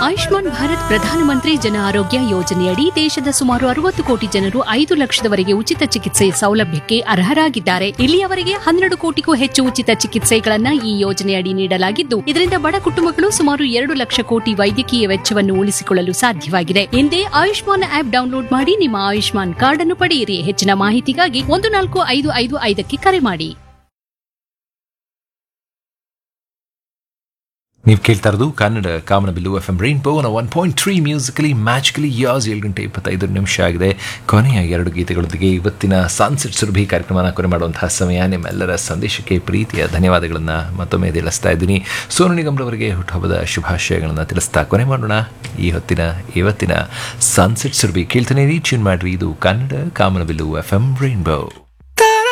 ಆಯುಷ್ಮಾನ್ ಭಾರತ್ ಪ್ರಧಾನಮಂತ್ರಿ ಜನ ಆರೋಗ್ಯ ಯೋಜನೆಯಡಿ ದೇಶದ ಸುಮಾರು ಅರವತ್ತು ಕೋಟಿ ಜನರು ಐದು ಲಕ್ಷದವರೆಗೆ ಉಚಿತ ಚಿಕಿತ್ಸೆ ಸೌಲಭ್ಯಕ್ಕೆ ಅರ್ಹರಾಗಿದ್ದಾರೆ ಇಲ್ಲಿಯವರೆಗೆ ಹನ್ನೆರಡು ಕೋಟಿಗೂ ಹೆಚ್ಚು ಉಚಿತ ಚಿಕಿತ್ಸೆಗಳನ್ನ ಈ ಯೋಜನೆಯಡಿ ನೀಡಲಾಗಿದ್ದು ಇದರಿಂದ ಬಡ ಕುಟುಂಬಗಳು ಸುಮಾರು ಎರಡು ಲಕ್ಷ ಕೋಟಿ ವೈದ್ಯಕೀಯ ವೆಚ್ಚವನ್ನು ಉಳಿಸಿಕೊಳ್ಳಲು ಸಾಧ್ಯವಾಗಿದೆ ಹಿಂದೆ ಆಯುಷ್ಮಾನ್ ಆಪ್ ಡೌನ್ಲೋಡ್ ಮಾಡಿ ನಿಮ್ಮ ಆಯುಷ್ಮಾನ್ ಕಾರ್ಡ್ ಅನ್ನು ಪಡೆಯಿರಿ ಹೆಚ್ಚಿನ ಮಾಹಿತಿಗಾಗಿ ಒಂದು ನಾಲ್ಕು ಐದು ಐದು ಐದಕ್ಕೆ ಕರೆ ಮಾಡಿ ನೀವು ಕೇಳ್ತಾ ಇರೋದು Kannada Kamanabillu F M rainbow one point three musically magically ಯಾಸ್ ಏಳು ಗಂಟೆ ಇಪ್ಪತ್ತೈದು ನಿಮಿಷ ಆಗಿದೆ ಕೊನೆಯ ಎರಡು ಗೀತೆಗಳೊಂದಿಗೆ ಇವತ್ತಿನ ಸನ್ಸೆಟ್ ಸುರಭಿ ಕಾರ್ಯಕ್ರಮನ ಕೊನೆ ಮಾಡುವಂತಹ ಸಮಯ ನಿಮ್ಮೆಲ್ಲರ ಸಂದೇಶಕ್ಕೆ ಪ್ರೀತಿಯ ಧನ್ಯವಾದಗಳನ್ನು ಮತ್ತೊಮ್ಮೆ ತಿಳಿಸ್ತಾ ಇದ್ದೀನಿ ಸೋನು ನಿಗಮ್ರವರಿಗೆ ಹುಟ್ಟುಹಬ್ಬದ ಶುಭಾಶಯಗಳನ್ನು ತಿಳಿಸ್ತಾ ಕೊನೆ ಮಾಡೋಣ ಈ ಹೊತ್ತಿನ ಇವತ್ತಿನ ಸನ್ಸೆಟ್ ಸುರಭಿ ಕೇಳ್ತಾನೆ ಟ್ಯೂನ್ ಮಾಡ್ರಿ ಇದು Kannada Kamanabillu F M rainbow